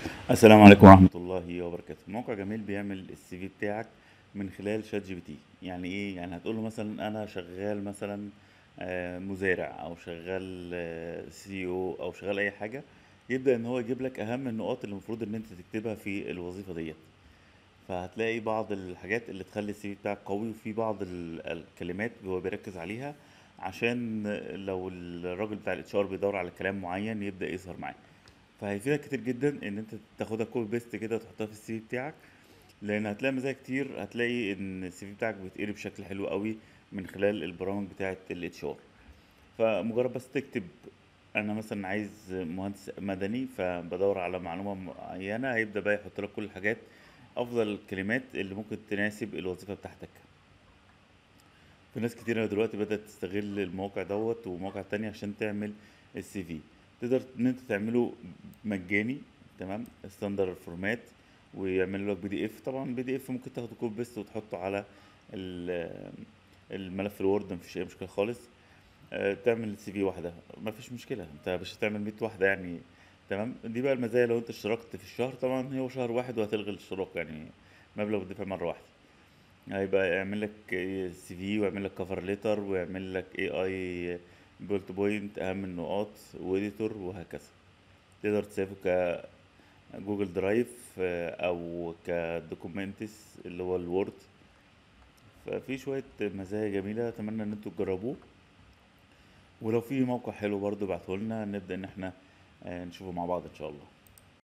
السلام عليكم ورحمة الله وبركاته موقع جميل بيعمل السي في بتاعك من خلال شات جي بي تي يعني ايه يعني هتقول له مثلا انا شغال مثلا آه، مزارع او شغال سي او او شغال اي حاجة يبدأ ان هو يجيب لك اهم النقاط اللي المفروض ان انت تكتبها في الوظيفة ديت فهتلاقي بعض الحاجات اللي تخلي السي في بتاعك قوي وفي بعض ال- الكلمات هو بيركز عليها عشان لو الراجل بتاع الاتش ار بيدور على كلام معين يبدأ يظهر معاه فهيفيدك كتير جدا ان انت تاخدها كوبي بيست كده وتحطها في السي في بتاعك لان هتلاقي مزايا كتير هتلاقي ان السي في بتاعك بيتقري بشكل حلو قوي من خلال البرامج بتاعه الاتش ار فمجرد بس تكتب انا مثلا عايز مهندس مدني فبدور على معلومه معينه هيبدا بقى يحط لك كل الحاجات افضل الكلمات اللي ممكن تناسب الوظيفه بتاعتك في ناس كتيرة دلوقتي بدأت تستغل الموقع دوت ومواقع تانية عشان تعمل السي في تقدر ان انت تعمله مجاني تمام ستاندرد فورمات ويعمل لك بي دي اف طبعا بي دي اف ممكن تاخده كوبي بيست وتحطه على ال- الملف الوورد مفيش اي مشكله خالص آه، تعمل السي في واحده مفيش مشكله انت مش هتعمل 100 واحده يعني تمام دي بقى المزايا لو انت اشتركت في الشهر طبعا هو شهر واحد وهتلغي الاشتراك يعني مبلغ بتدفع مره واحده هيبقى يعمل لك سي في ويعمل لك كفر ليتر ويعمل لك اي اي بولت بوينت اهم النقاط واديتور وهكذا تقدر تسيفه كجوجل درايف آه، او كدوكومنتس اللي هو الوورد ففي شوية مزايا جميلة اتمنى ان انتوا تجربوه ولو في موقع حلو برضو ابعتهولنا نبدأ ان احنا آه، نشوفه مع بعض ان شاء الله